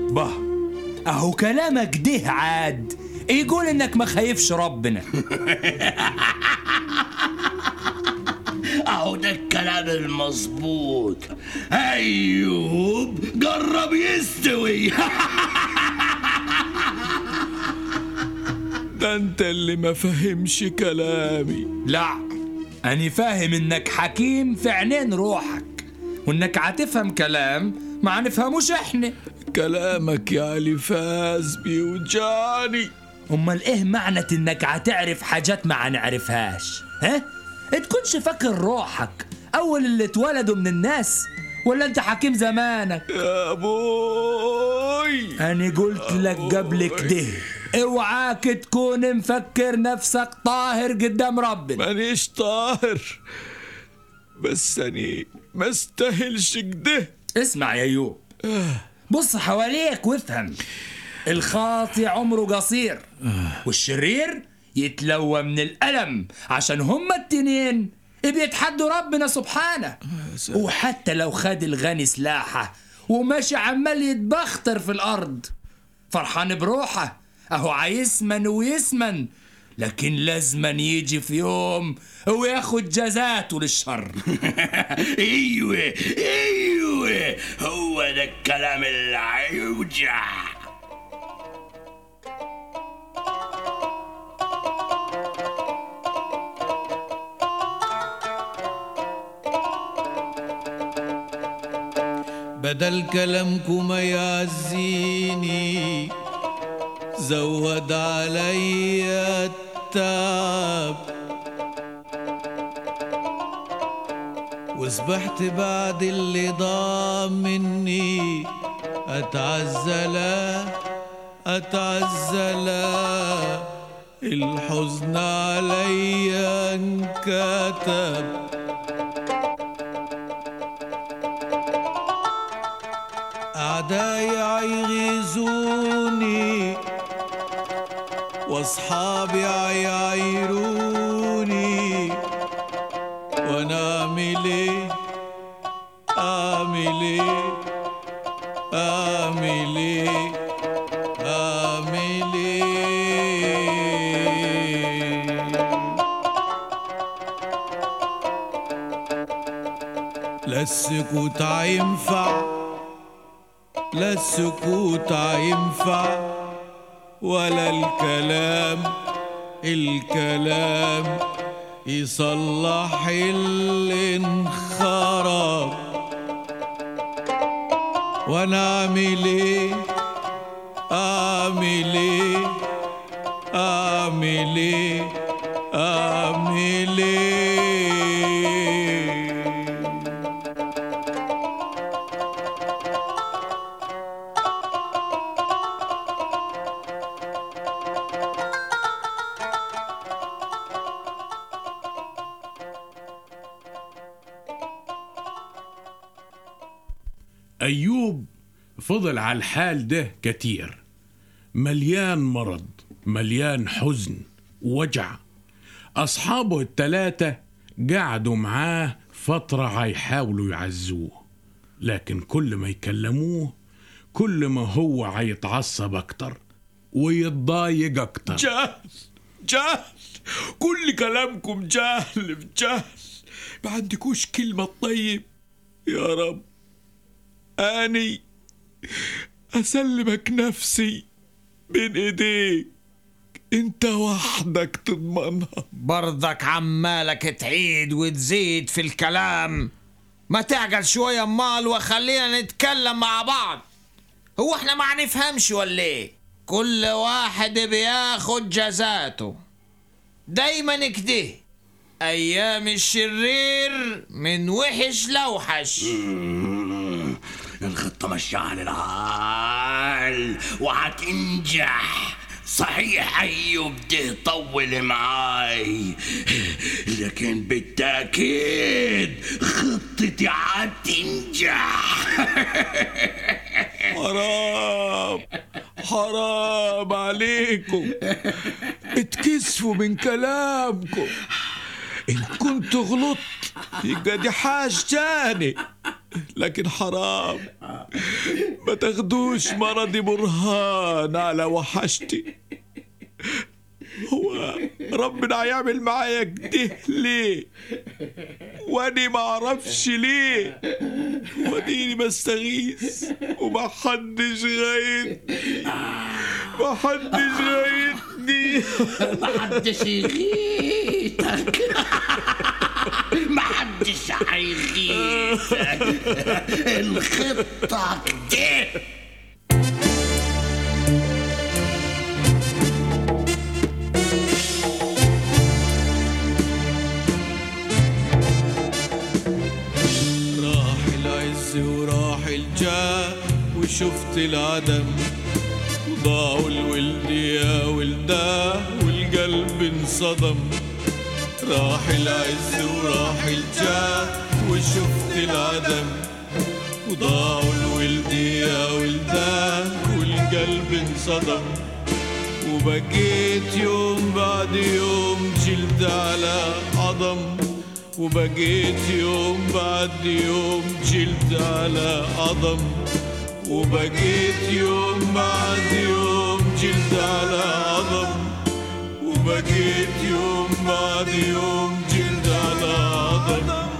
به اهو كلامك ده عاد يقول انك ما خايفش ربنا اهو ده الكلام المظبوط ايوب جرب يستوي ده انت اللي ما فهمش كلامي لا أنا فاهم إنك حكيم في عينين روحك وإنك هتفهم كلام ما هنفهموش إحنا كلامك يا الفاز بيوجعني أمال إيه معنى إنك هتعرف حاجات ما هنعرفهاش ها؟ تكونش فاكر روحك أول اللي اتولدوا من الناس ولا أنت حكيم زمانك يا ابوي أنا قلت لك قبل كده اوعاك تكون مفكر نفسك طاهر قدام ربنا مانيش طاهر بس اني ما استاهلش كده اسمع يا ايوب بص حواليك وافهم الخاطي عمره قصير والشرير يتلوى من الألم عشان هما التنين بيتحدوا ربنا سبحانه وحتى لو خد الغني سلاحه وماشي عمال يتبختر في الأرض فرحان بروحه أهو عايسمن ويسمن لكن لازما يجي في يوم وياخد جزاته للشر ايوه ايوه هو ده الكلام اللي هيوجع بدل كلامكم ما يعزيني زود عليا التعب وسبحت بعد اللي ضاع مني اتعزلا اتعزلا الحزن عليا انكتب أعدائي عيغيظوني وأصحابي عيعيروني وأنا أعمل إيه أعمل إيه أعمل إيه أعمل إيه لا السكوت هينفع لا السكوت هينفع ولا الكلام الكلام يصلح اللي انخرب وانا اعمل ايه اعمل ايه اعمل ايه اعمل ايه أيوب فضل على الحال ده كتير مليان مرض مليان حزن ووجع أصحابه التلاتة قعدوا معاه فترة هيحاولوا يعزوه لكن كل ما يكلموه كل ما هو هيتعصب أكتر ويتضايق أكتر جهل جهل كل كلامكم جهل في جهل ما عندكوش كلمة طيب يا رب أني أسلمك نفسي بين إيديك أنت وحدك تضمنها برضك عمالك تعيد وتزيد في الكلام ما تعجل شوية مال وخلينا نتكلم مع بعض هو احنا ما نفهمش ولا ايه كل واحد بياخد جزاته دايما كده ايام الشرير من وحش لوحش الخطة ماشية على العال وهتنجح صحيح أيوب ده طول معاي لكن بالتأكيد خطتي هتنجح حرام حرام عليكم اتكسفوا من كلامكم إن كنت غلطت يبقى دي حاجة تاني لكن حرام ما تاخدوش مرضي برهان على وحشتي هو ربنا هيعمل معايا كده ليه واني ما اعرفش ليه وديني بستغيث وما حدش غايتني ما حدش غايتني محدش يغيثك محدش هيغيثك الخطة كده راح العز وراح الجاه وشفت العدم ضاعوا الولد يا ولداه والقلب انصدم راح العز وراح الجاه وشفت العدم وضاعوا الولد يا ولداه والقلب انصدم وبقيت يوم بعد يوم جلد على عظم وبقيت يوم بعد يوم جلد على عظم وبقيت يوم بعد يوم جلد على عظم وبقيت يوم بعد يوم جلد على عظم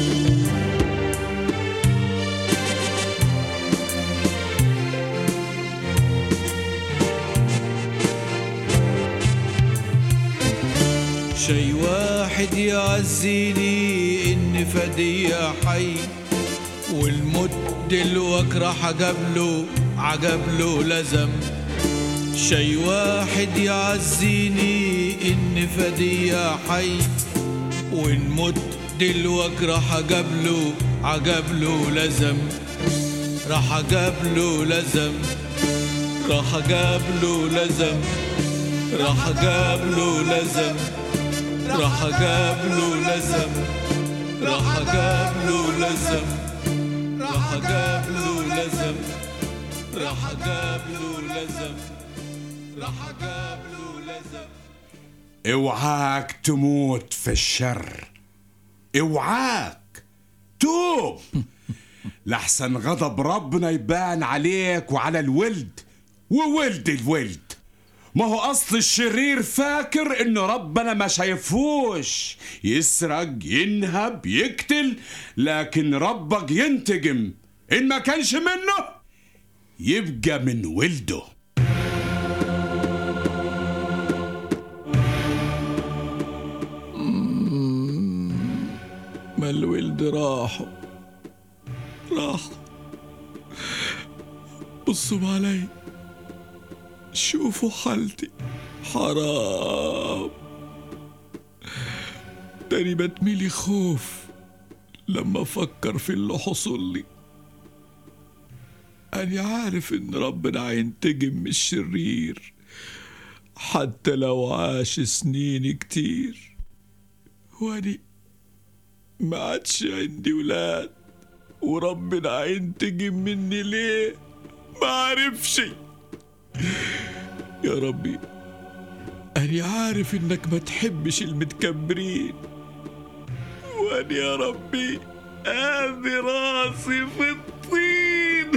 شي واحد يعزيني إني فدية حي والموت دلوك راح قبله عقبله لزم شي واحد يعزيني إني فدية حي ونموت دلوك راح قبله عقبله لزم راح قبله لزم راح قبله لزم راح قبله لزم راح قبله لزم راح قبله لزم راح قبله لزم راح قبله لزم راح قبله لزم اوعاك تموت في الشر اوعاك توب لحسن غضب ربنا يبان عليك وعلى الولد وولد الولد ما هو اصل الشرير فاكر انه ربنا ما شايفوش يسرق ينهب يقتل لكن ربك ينتقم ان ما كانش منه يبقى من ولده ما الولد راحوا راحوا بصوا علي شوفوا حالتي حرام تاني بتميلي خوف لما افكر في اللي حصل لي أنا عارف إن ربنا هينتقم من الشرير حتى لو عاش سنين كتير وأني ما عادش عندي ولاد وربنا هينتقم مني ليه ما عارفش يا ربي أنا عارف إنك ما تحبش المتكبرين وأنا يا ربي أدي راسي في الطين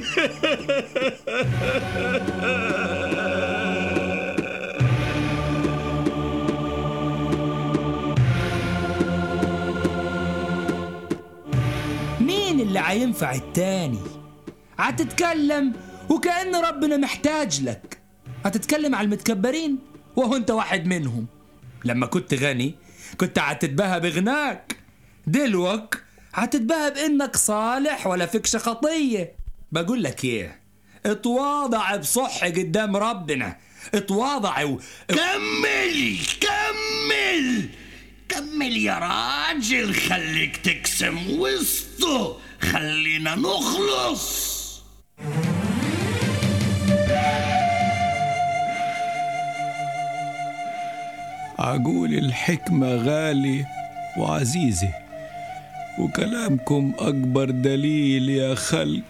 مين اللي هينفع التاني هتتكلم وكأن ربنا محتاج لك هتتكلم على المتكبرين وهو انت واحد منهم لما كنت غني كنت هتتباهى بغناك دلوك هتتباهى بانك صالح ولا فيكش خطية بقول لك ايه اتواضع بصح قدام ربنا اتواضع و... كمل كمل كمل يا راجل خليك تقسم وسطه خلينا نخلص عقول الحكمة غالي وعزيزة وكلامكم أكبر دليل يا خلق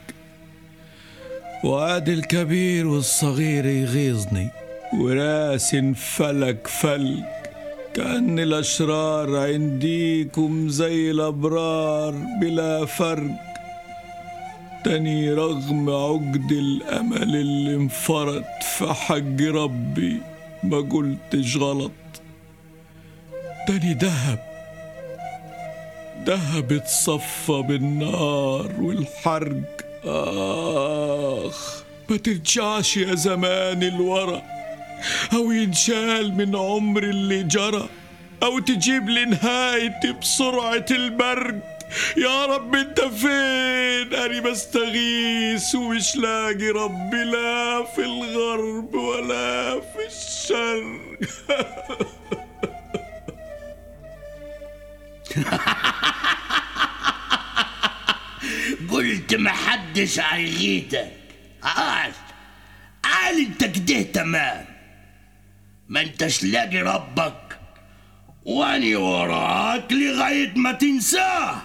وعاد الكبير والصغير يغيظني وراس فلك فلك كأن الأشرار عنديكم زي الأبرار بلا فرق تاني رغم عقد الأمل اللي انفرد في حج ربي ما قلتش غلط تاني دهب دهب اتصفى بالنار والحرج آخ ما ترجعش يا زمان الورا أو ينشال من عمر اللي جرى أو تجيب لي نهايتي بسرعة البرد يا رب انت فين أنا بستغيث ومش لاقي ربي لا في الغرب ولا في الشرق قلت محدش هيغيتك عال عال انت كده تمام ما انتش لاقي ربك واني وراك لغاية ما تنساه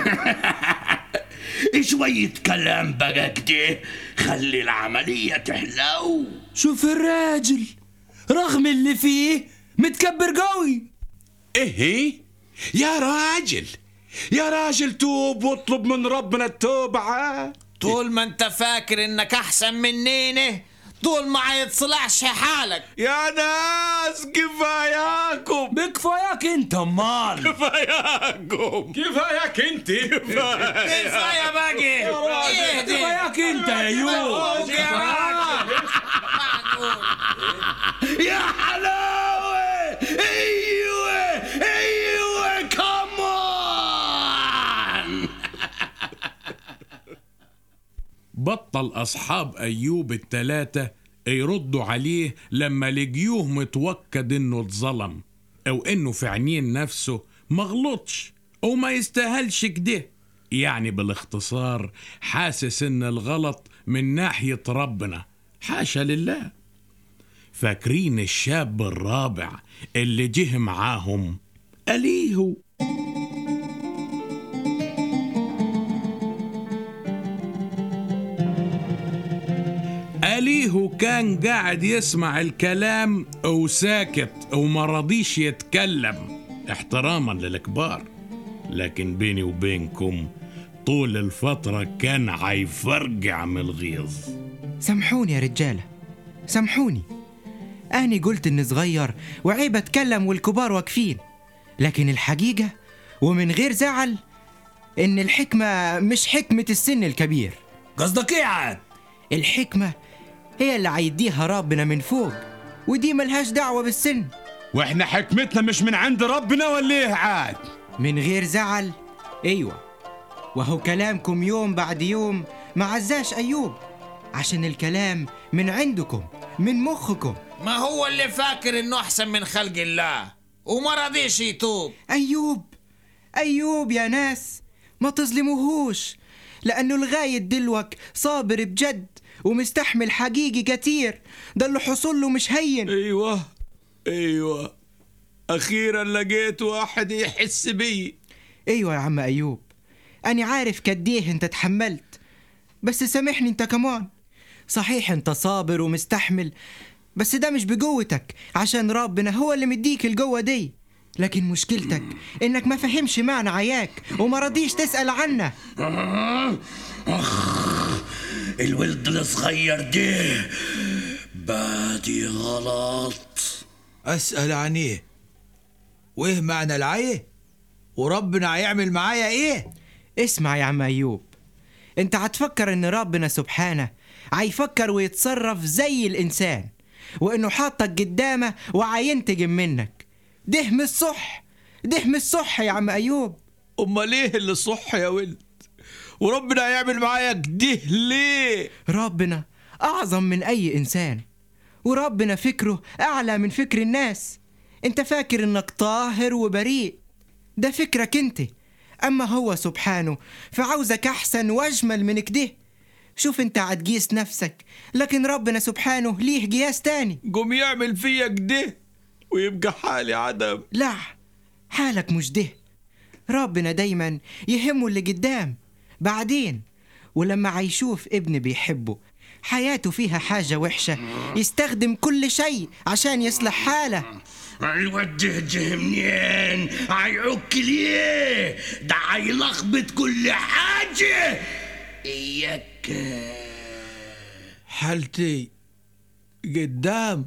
شوية كلام بقى كده خلي العملية تحلو شوف الراجل رغم اللي فيه متكبر قوي ايه يا راجل يا راجل توب واطلب من ربنا التوبة عاد طول ما انت فاكر انك احسن منينه طول ما هيتصلحش حالك يا ناس كفاياكم بكفاياك انت امال كفاياكم كفاياك انت كفايه باقي اهدي كفاياك انت يا يوب يا حلاوة ايوه ايوه كمان بطل أصحاب أيوب التلاتة يردوا عليه لما لقيوه متوكد إنه اتظلم أو إنه في عينين نفسه مغلطش أو ما يستاهلش كده يعني بالاختصار حاسس إن الغلط من ناحية ربنا حاشا لله فاكرين الشاب الرابع اللي جه معاهم أليهو أليهو كان قاعد يسمع الكلام وساكت وما رضيش يتكلم احتراما للكبار لكن بيني وبينكم طول الفترة كان عيفرقع من الغيظ سامحوني يا رجالة سامحوني أنا قلت إني صغير وعيب أتكلم والكبار واقفين لكن الحقيقة ومن غير زعل إن الحكمة مش حكمة السن الكبير قصدك ايه عاد الحكمة هي اللي عيديها ربنا من فوق ودي ملهاش دعوة بالسن واحنا حكمتنا مش من عند ربنا ولا ايه عاد من غير زعل أيوة وهو كلامكم يوم بعد يوم ما عزاش أيوب عشان الكلام من عندكم من مخكم ما هو اللي فاكر انه احسن من خلق الله وما رضيش يتوب أيوب أيوب يا ناس ما تظلموهوش لأنه لغاية دلوك صابر بجد ومستحمل حقيقي كتير ده اللي حصل له مش هين ايوه ايوه اخيرا لقيت واحد يحس بي أيوة يا عم أيوب أنا عارف كديه أنت تحملت بس سامحني أنت كمان صحيح أنت صابر ومستحمل بس ده مش بقوتك عشان ربنا هو اللي مديك القوة دي لكن مشكلتك إنك ما فهمش معنى عياك وما رضيش تسأل عنه اخ الولد الصغير ده بادي غلط أسأل عن إيه؟ وإيه معنى العيه؟ وربنا هيعمل معايا إيه؟ اسمع يا عم أيوب أنت هتفكر إن ربنا سبحانه هيفكر ويتصرف زي الإنسان وإنه حاطك قدامه وعينتجم منك ده مش صح ده مش صح يا عم أيوب أمال إيه اللي صح يا ولد؟ وربنا هيعمل معايا كده ليه؟ ربنا أعظم من أي إنسان وربنا فكره أعلى من فكر الناس أنت فاكر إنك طاهر وبريء ده فكرك أنت أما هو سبحانه فعاوزك أحسن وأجمل من كده شوف أنت هتقيس نفسك لكن ربنا سبحانه ليه قياس تاني قوم يعمل فيا كده ويبقى حالي عدم لا حالك مش ده ربنا دايما يهمه اللي قدام بعدين ولما هيشوف ابن بيحبه حياته فيها حاجة وحشة يستخدم كل شيء عشان يصلح حاله هيوجه جه منين هيعك ليه ده هيلخبط كل حاجة إياك حالتي قدام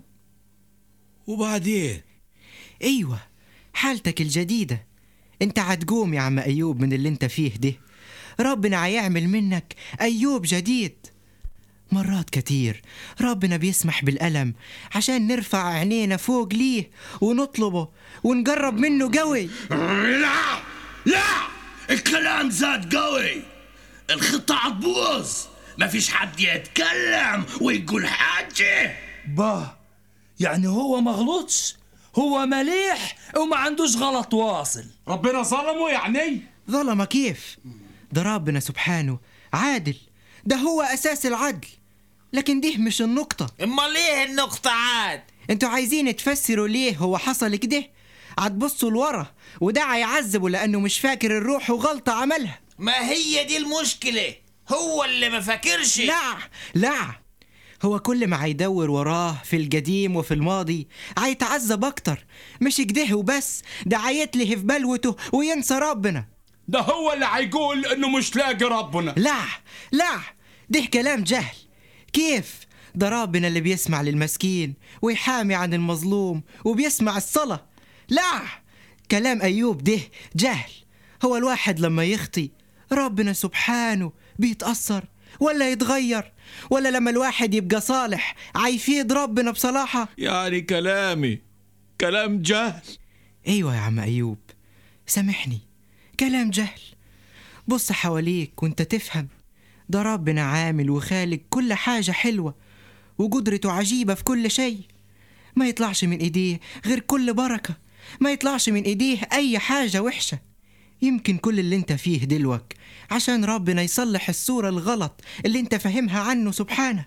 وبعدين ايوه حالتك الجديدة انت هتقوم يا عم ايوب من اللي انت فيه ده ربنا هيعمل منك ايوب جديد مرات كتير ربنا بيسمح بالألم عشان نرفع عينينا فوق ليه ونطلبه ونقرب منه قوي لا لا الكلام زاد قوي الخطة عتبوظ ما فيش حد يتكلم ويقول حاجة با يعني هو ما غلطش هو مليح وما عندوش غلط واصل ربنا ظلمه يعني ظلمة كيف ده ربنا سبحانه عادل ده هو أساس العدل لكن دي مش النقطة امال ايه النقطة عاد انتوا عايزين تفسروا ليه هو حصل كده هتبصوا لورا وده هيعذبه لأنه مش فاكر الروح وغلطة عملها ما هي دي المشكلة هو اللي ما فاكرش لا لا هو كل ما هيدور وراه في القديم وفي الماضي هيتعذب أكتر مش كده وبس ده هيتلهي في بلوته وينسى ربنا ده هو اللي هيقول انه مش لاقي ربنا لا لا ده كلام جهل كيف ده ربنا اللي بيسمع للمسكين ويحامي عن المظلوم وبيسمع الصلاة لا كلام أيوب ده جهل هو الواحد لما يخطي ربنا سبحانه بيتأثر ولا يتغير ولا لما الواحد يبقى صالح عيفيد ربنا بصلاحة يعني كلامي كلام جهل ايوه يا عم ايوب سامحني كلام جهل بص حواليك وانت تفهم ده ربنا عامل وخالق كل حاجة حلوة وقدرته عجيبة في كل شيء ما يطلعش من ايديه غير كل بركة ما يطلعش من ايديه اي حاجة وحشة يمكن كل اللي انت فيه دلوك عشان ربنا يصلح الصورة الغلط اللي انت فاهمها عنه سبحانه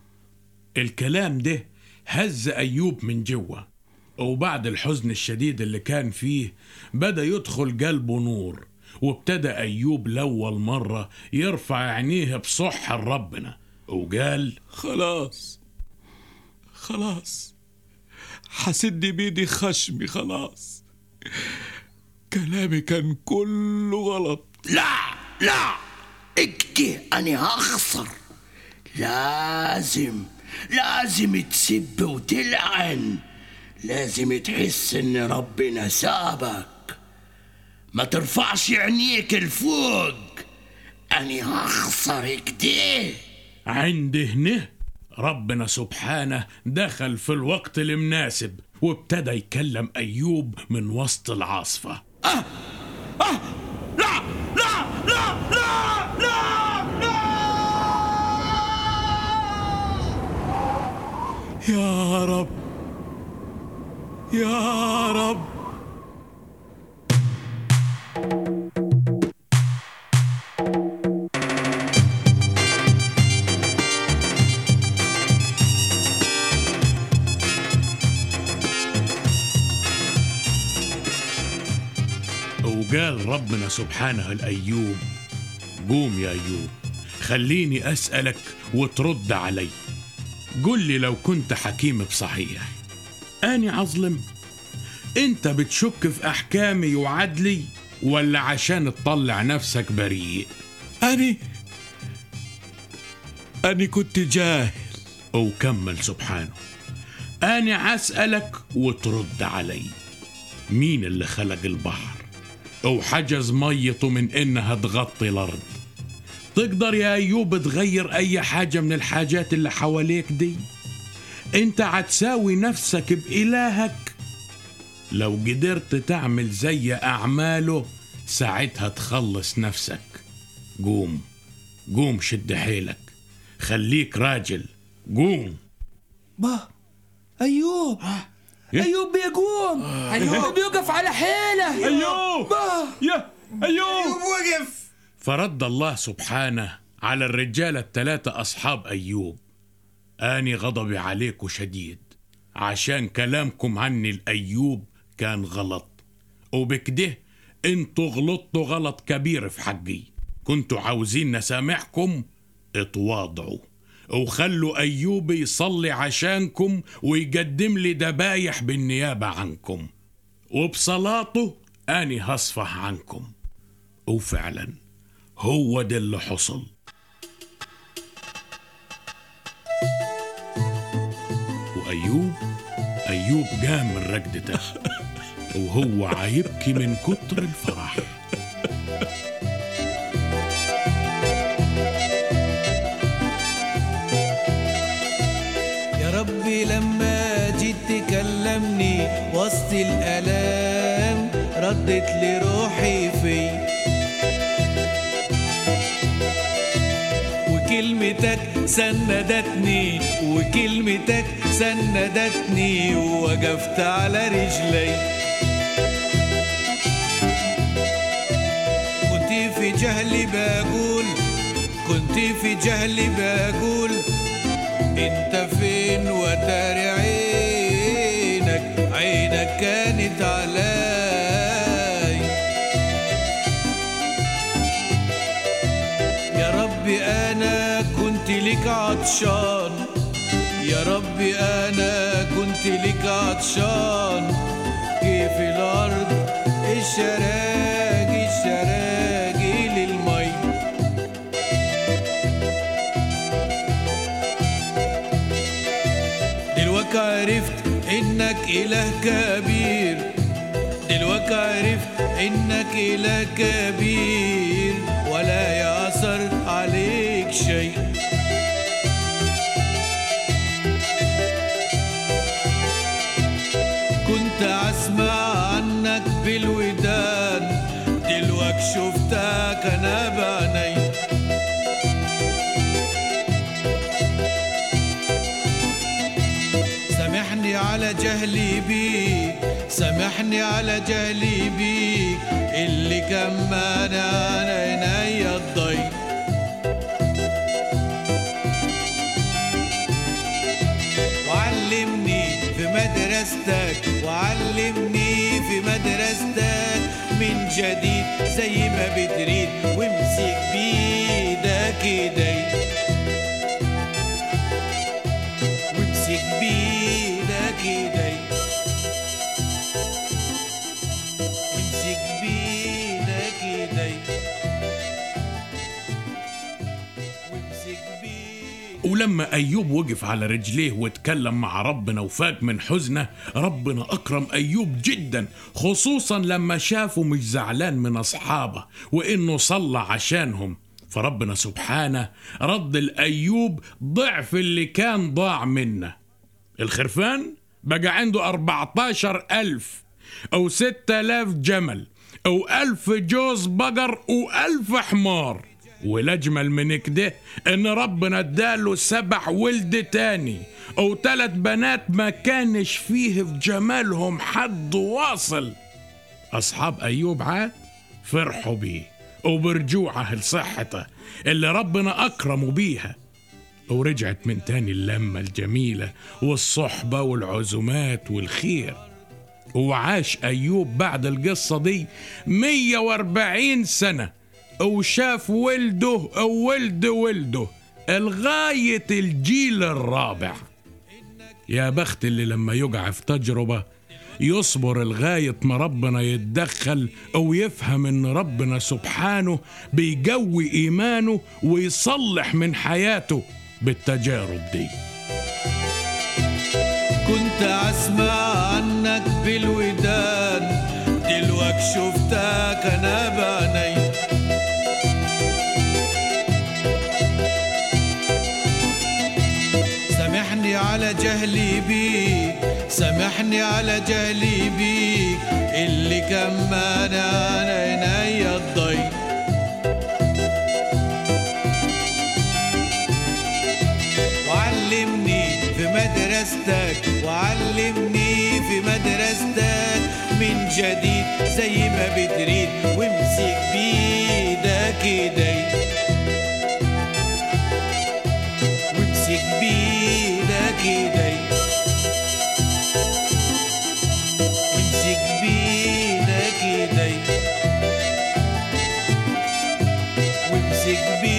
الكلام ده هز أيوب من جوه وبعد الحزن الشديد اللي كان فيه بدأ يدخل قلبه نور وابتدى أيوب لأول مرة يرفع عينيه بصح لربنا وقال خلاص خلاص حسد بيدي خشمي خلاص كلامي كان كله غلط لا لا اكده أنا هخسر لازم لازم تسب وتلعن لازم تحس ان ربنا سابك ما ترفعش عينيك لفوق أنا هخسر كده عند هنا ربنا سبحانه دخل في الوقت المناسب وابتدى يكلم أيوب من وسط العاصفة لا لا لا لا لا لا يا رب يا رب وقال ربنا سبحانه لأيوب قوم يا أيوب خليني أسألك وترد علي قل لي لو كنت حكيم بصحيح أني عظلم أنت بتشك في أحكامي وعدلي ولا عشان تطلع نفسك بريء أني أني كنت جاهل وكمل سبحانه أنا أسألك وترد علي مين اللي خلق البحر وحجز ميته من إنها تغطي الأرض تقدر يا أيوب تغير أي حاجة من الحاجات اللي حواليك دي أنت هتساوي نفسك بإلهك لو قدرت تعمل زي أعماله ساعتها تخلص نفسك قوم قوم شد حيلك خليك راجل قوم با أيوب أيوب بيقوم أيوب بيوقف على حيله ايوب با يا ايوب وقف فرد الله سبحانه على الرجالة الثلاثة أصحاب أيوب آني غضبي عليكم شديد عشان كلامكم عني الأيوب كان غلط وبكده انتوا غلطتوا غلط كبير في حقي كنتوا عاوزين نسامحكم اتواضعوا وخلوا أيوب يصلي عشانكم ويقدم لي ذبايح بالنيابة عنكم وبصلاته أني هصفح عنكم وفعلا هو ده اللي حصل أيوب قام من رقدته وهو عيبكي من كتر الفرح يا ربي لما جيت تكلمني وسط الآلام ردت لي روحي في وكلمتك سندتني وكلمتك سندتني ووقفت على رجلي كنت في جهلي بقول كنت في جهلي بقول انت فين وتاري عينك عينك كانت علي يا ربي انا كنت لك عطشان يا ربي انا كنت لك عطشان كيف الارض الشراجي الشراجي للمي دلوقتي عرفت انك اله كبير دلوقتي عرفت انك اله كبير ولا يأثر عليك شيء كنت اسمع عنك بالودان دلوقتي شفتك انا بعيني سامحني على جهلي بيك سامحني على جهلي بيك اللي كان مانع عن عيني الضي وعلمني في مدرستك وعلمني في مدرستك من جديد زي ما بتريد وامسك بيدك ايدي وامسك بيدك ايدي وامسك بيدك ايدي وامسك بيدك ولما أيوب وقف على رجليه واتكلم مع ربنا وفاق من حزنه ربنا أكرم أيوب جدا خصوصا لما شافه مش زعلان من أصحابه وإنه صلى عشانهم فربنا سبحانه رد الأيوب ضعف اللي كان ضاع منه الخرفان بقى عنده 14 ألف أو 6000 جمل أو ألف جوز بقر وألف حمار والأجمل من كده إن ربنا اداله سبع ولد تاني أو تلات بنات ما كانش فيه في جمالهم حد واصل أصحاب أيوب عاد فرحوا بيه وبرجوعه لصحته اللي ربنا أكرمه بيها ورجعت من تاني اللمة الجميلة والصحبة والعزومات والخير وعاش أيوب بعد القصة دي 140 سنة وشاف ولده أو ولد ولده لغاية الجيل الرابع يا بخت اللي لما يقع في تجربة يصبر لغاية ما ربنا يتدخل أو يفهم إن ربنا سبحانه بيقوي إيمانه ويصلح من حياته بالتجارب دي كنت اسمع عنك بالودان دلوقتي شفتك انا بعيني سامحني على جهلي بيك سامحني على جهلي بيك اللي كان مانع عن عيني الضي وعلمني في مدرستك وعلمني في مدرستك من جديد زي ما بتريد وامسك بيدك ايدي وامسك بيدك ايدي وامسك بيدك ايدي وامسك بيدك